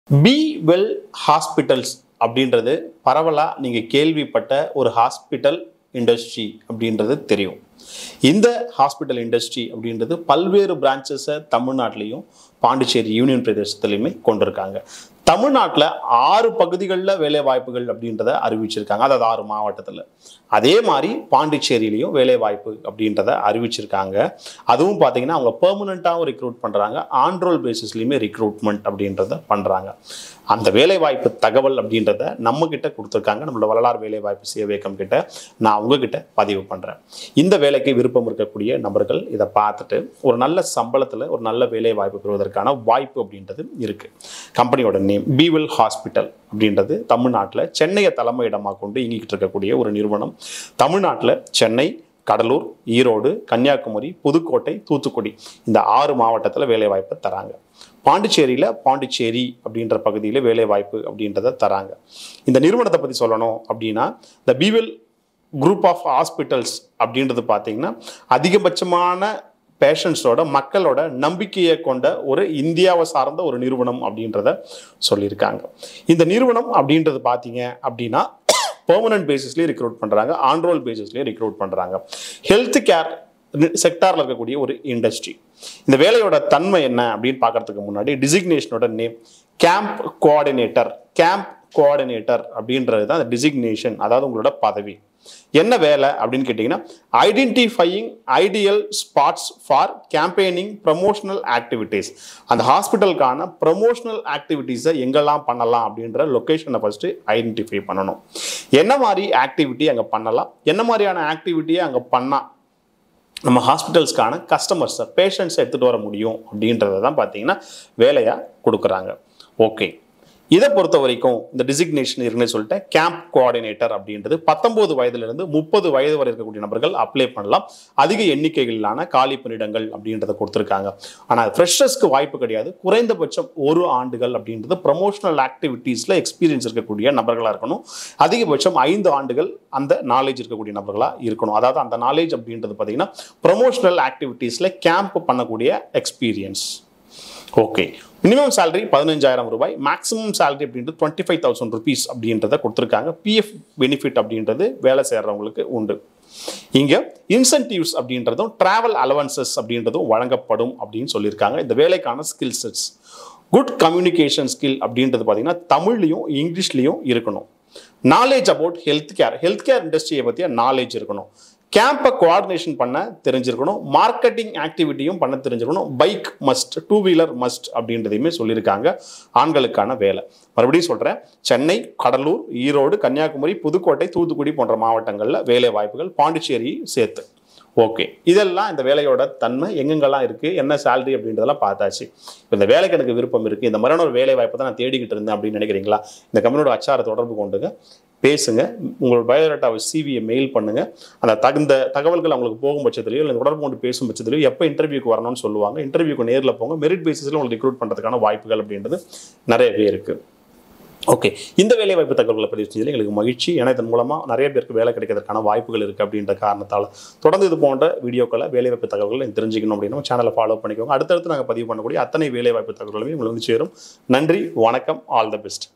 B well hospitals அப்படின்றது பரவலாக நீங்கள் கேள்விப்பட்ட ஒரு ஹாஸ்பிட்டல் இண்டஸ்ட்ரி அப்படின்றது தெரியும் இந்த ஹாஸ்பிட்டல் இண்டஸ்ட்ரி அப்படின்றது பல்வேறு பிரான்ச்சஸை தமிழ்நாட்டிலையும் பாண்டிச்சேரி யூனியன் பிரதேசத்துலையுமே கொண்டிருக்காங்க தமிழ்நாட்டில் ஆறு பகுதிகளில் வேலை வாய்ப்புகள் அப்படின்றத அறிவிச்சிருக்காங்க அதாவது ஆறு மாவட்டத்தில் அதே மாதிரி பாண்டிச்சேரியிலையும் வேலை வாய்ப்பு அப்படின்றத அறிவிச்சிருக்காங்க அதுவும் பார்த்தீங்கன்னா அவங்க பெர்மனண்ட்டாகவும் ரெக்ரூட் பண்ணுறாங்க ஆன்ரோல் பேசிஸ்லையுமே ரெக்ரூட்மெண்ட் அப்படின்றத பண்ணுறாங்க அந்த வேலை வாய்ப்பு தகவல் அப்படின்றத நம்ம கிட்ட கொடுத்துருக்காங்க நம்மளோட வரலாறு வேலை வாய்ப்பு சேவையக்கம் கிட்ட நான் உங்ககிட்ட பதிவு பண்ணுறேன் இந்த வேலைக்கு விருப்பம் இருக்கக்கூடிய நபர்கள் இதை பார்த்துட்டு ஒரு நல்ல சம்பளத்தில் ஒரு நல்ல வேலை வாய்ப்பு பெறுவதற்கான வாய்ப்பு அப்படின்றது இருக்குது கம்பெனியோட நேம் பீவெல் ஹாஸ்பிட்டல் அப்படின்றது தமிழ்நாட்டில் சென்னையை தலைமையிடமாக கொண்டு இயங்கிக்கிட்டு இருக்கக்கூடிய ஒரு நிறுவனம் தமிழ்நாட்டில் சென்னை கடலூர் ஈரோடு கன்னியாகுமரி புதுக்கோட்டை தூத்துக்குடி இந்த ஆறு மாவட்டத்தில் வேலைவாய்ப்பை தராங்க பாண்டிச்சேரியில் பாண்டிச்சேரி அப்படின்ற பகுதியில் வேலைவாய்ப்பு அப்படின்றத தராங்க இந்த நிறுவனத்தை பற்றி சொல்லணும் அப்படின்னா இந்த பீவெல் குரூப் ஆஃப் ஹாஸ்பிட்டல்ஸ் அப்படின்றது பார்த்தீங்கன்னா அதிகபட்சமான பேஷண்ட்ஸோட மக்களோட நம்பிக்கையை கொண்ட ஒரு இந்தியாவை சார்ந்த ஒரு நிறுவனம் அப்படின்றத சொல்லியிருக்காங்க இந்த நிறுவனம் அப்படின்றது பார்த்தீங்க அப்படின்னா பெர்மனன்ட் பேசிஸ்லேயே ரெக்ரூட் பண்ணுறாங்க ஆன்ரோல் பேசிஸ்லேயே ரெக்ரூட் பண்ணுறாங்க ஹெல்த் கேர் செக்டாரில் இருக்கக்கூடிய ஒரு இண்டஸ்ட்ரி இந்த வேலையோட தன்மை என்ன அப்படின்னு பார்க்கறதுக்கு முன்னாடி டிசிக்னேஷனோட name camp coordinator camp coordinator அப்படின்றது தான் அந்த டிசிக்னேஷன் அதாவது உங்களோட பதவி என்ன வேலை அப்படின்னு கேட்டிங்கன்னா identifying ideal spots for campaigning promotional activities அந்த ஹாஸ்பிட்டலுக்கான ப்ரமோஷனல் ஆக்டிவிட்டீஸை எங்கெல்லாம் பண்ணலாம் அப்படின்ற லொக்கேஷனை ஃபஸ்ட்டு ஐடென்டிஃபை பண்ணணும் என்ன மாதிரி ஆக்டிவிட்டி அங்கே பண்ணலாம் என்ன மாதிரியான ஆக்டிவிட்டியை அங்கே பண்ணால் நம்ம ஹாஸ்பிட்டல்ஸ்க்கான கஸ்டமர்ஸை பேஷண்ட்ஸை எடுத்துகிட்டு வர முடியும் அப்படின்றத தான் பார்த்தீங்கன்னா வேலையாக கொடுக்குறாங்க ஓகே இதை பொறுத்த வரைக்கும் இந்த டிசிக்னேஷன் இருக்குன்னு சொல்லிட்டு கேம்ப் கோஆர்டினேட்டர் அப்படின்றது பத்தொன்பது வயதிலிருந்து முப்பது வயது வரை இருக்கக்கூடிய நபர்கள் அப்ளை பண்ணலாம் அதிக எண்ணிக்கைகளிலான காலி பணியிடங்கள் அப்படின்றத கொடுத்துருக்காங்க ஆனால் ஃப்ரெஷர்ஸ்க்கு வாய்ப்பு கிடையாது குறைந்தபட்சம் ஒரு ஆண்டுகள் அப்படின்றது ப்ரமோஷனல் ஆக்டிவிட்டீஸில் எக்ஸ்பீரியன்ஸ் இருக்கக்கூடிய நபர்களாக இருக்கணும் அதிகபட்சம் ஐந்து ஆண்டுகள் அந்த நாலேஜ் இருக்கக்கூடிய நபர்களாக இருக்கணும் அதாவது அந்த நாலேஜ் அப்படின்றது பார்த்தீங்கன்னா ப்ரமோஷனல் ஆக்டிவிட்டீஸில் கேம்ப் பண்ணக்கூடிய எக்ஸ்பீரியன்ஸ் ஓகே மினிமம் சேலரி பதினஞ்சாயிரம் ரூபாய் மேக்ஸிமம் சேலரி அப்படின்றது டுவெண்ட்டி ஃபைவ் தௌசண்ட் ருபீஸ் அப்படின்றத கொடுத்துருக்காங்க பிஎஃப் பெனிஃபிட் அப்படின்றது வேலை செய்கிறவங்களுக்கு உண்டு இங்கே இன்சென்டிவ்ஸ் அப்படின்றதும் ட்ராவல் அலவன்சஸ் அப்படின்றதும் வழங்கப்படும் அப்படின்னு சொல்லியிருக்காங்க இந்த வேலைக்கான skill sets good communication skill அப்படின்றது பார்த்தீங்கன்னா தமிழ்லையும் இங்கிலீஷ்லையும் இருக்கணும் knowledge about health care health care இண்டஸ்ட்ரியை பற்றிய நாலேஜ் இருக்கணும் கேம்பை கோஆர்டினேஷன் பண்ண தெரிஞ்சிருக்கணும் மார்க்கெட்டிங் ஆக்டிவிட்டியும் பண்ண தெரிஞ்சிருக்கணும் bike must two wheeler must அப்படின்றதையுமே சொல்லியிருக்காங்க ஆண்களுக்கான வேலை மறுபடியும் சொல்கிறேன் சென்னை கடலூர் ஈரோடு கன்னியாகுமரி புதுக்கோட்டை தூத்துக்குடி போன்ற மாவட்டங்களில் வேலை வாய்ப்புகள் பாண்டிச்சேரி சேர்த்து ஓகே இதெல்லாம் இந்த வேலையோட தன்மை எங்கெங்கெல்லாம் இருக்குது என்ன சேலரி அப்படின்றதெல்லாம் பார்த்தாச்சு இப்போ இந்த வேலைக்கு எனக்கு விருப்பம் இருக்குது இந்த மாதிரியான ஒரு வேலை வாய்ப்பை தான் நான் தேடிக்கிட்டு இருந்தேன் அப்படின்னு நினைக்கிறீங்களா இந்த கம்பெனியோட அச்சார தொடர்பு கொண்டுங்க பேசுங்க உங்களோட பயோடேட்டாவை சிவியை மெயில் பண்ணுங்க அந்த தகுந்த தகவல்கள் அவங்களுக்கு போகும் பட்சத்துலையோ இல்லை தொடர்பு கொண்டு பேசும் பட்சத்துலையோ எப்போ இன்டர்வியூக்கு வரணும்னு சொல்லுவாங்க இன்டர்வியூக்கு நேரில் போங்க மெரிட் பேசிஸில் உங்களுக்கு ரெக்ரூட் பண்ணுறதுக்கான வாய்ப்புகள் அப்படின்றது நிறையவே இருக்குது ஓகே இந்த வேலை வாய்ப்பு தகவல்களை பதிவு செஞ்சதில் எங்களுக்கு மகிழ்ச்சி ஏன்னா இதன் மூலமாக நிறைய பேருக்கு வேலை கிடைக்கிறதுக்கான வாய்ப்புகள் இருக்குது அப்படின்ற காரணத்தால் தொடர்ந்து இது போன்ற வீடியோக்களை வேலை வாய்ப்பு தகவல்களை தெரிஞ்சுக்கணும் அப்படின்னா சேனலை ஃபாலோ பண்ணிக்கோங்க அடுத்தடுத்து நாங்கள் பதிவு பண்ணக்கூடிய அத்தனை வேலை வாய்ப்பு தகவல்களுமே உங்களுக்கு வந்து சேரும் நன்றி வணக்கம் ஆல் த பெஸ்ட்